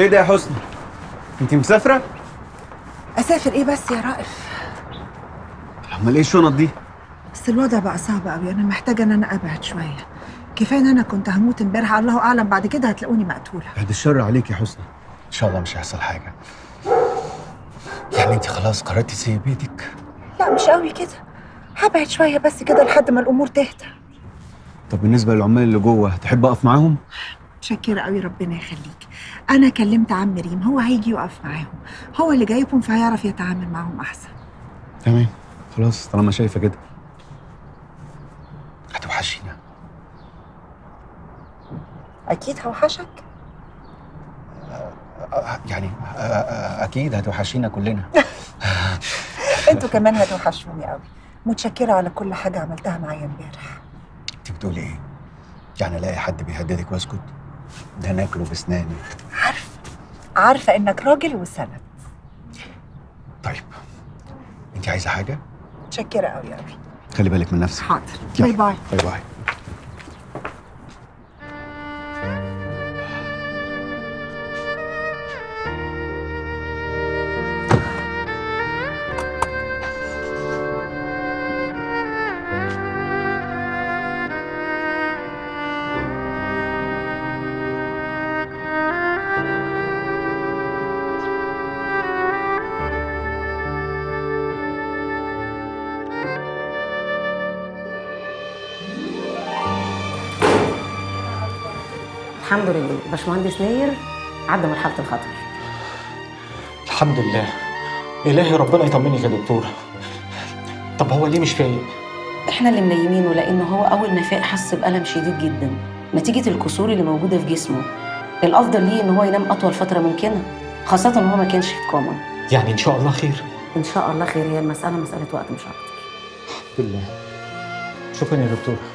ايه ده يا حسني انت مسافره اسافر ايه بس يا رائف امال ايه الشنط دي بس الوضع بقى صعب قوي انا محتاجه ان انا ابعد شويه كفايه ان انا كنت هموت امبارح الله اعلم بعد كده هتلاقوني مقتوله بعد الشر عليك يا حسني ان شاء الله مش هيحصل حاجه يعني انت خلاص قررتي تسيبي بيتك لا مش قوي كده هبعد شويه بس كده لحد ما الامور تهدى طب بالنسبه للعمال اللي جوه تحب اقف معاهم متشكره قوي ربنا يخليك انا كلمت عم ريم هو هيجي يقف معاهم هو اللي جايبهم فهيعرف يتعامل معاهم احسن تمام خلاص طالما شايفه كده هتوحشينا اكيد هوحشك آه، يعني آه، آه، اكيد هتوحشينا كلنا انتوا كمان هتوحشوني قوي متشكره على كل حاجه عملتها معايا امبارح انت بتقولي ايه يعني الاقي حد بيهددك واسكت ده ناكله بسناني عارفه عارفه انك راجل وسند طيب انت عايزه حاجه متشكره قوي قوي خلي بالك من نفسك حاضر يلا. باي باي باي باي الحمد لله باشمهندس ناير عدى مرحله الخطر الحمد لله إلهي ربنا يطمنك يا دكتورة طب هو ليه مش فايق؟ احنا اللي منيمينه لانه هو اول ما فاق حس بالم شديد جدا نتيجه الكسور اللي موجوده في جسمه الافضل ليه ان هو ينام اطول فتره ممكنه خاصه ان هو ما كانش في كوما يعني إن شاء الله خير ان شاء الله خير هي المساله مساله وقت مش اكتر الحمد لله شكرا يا دكتورة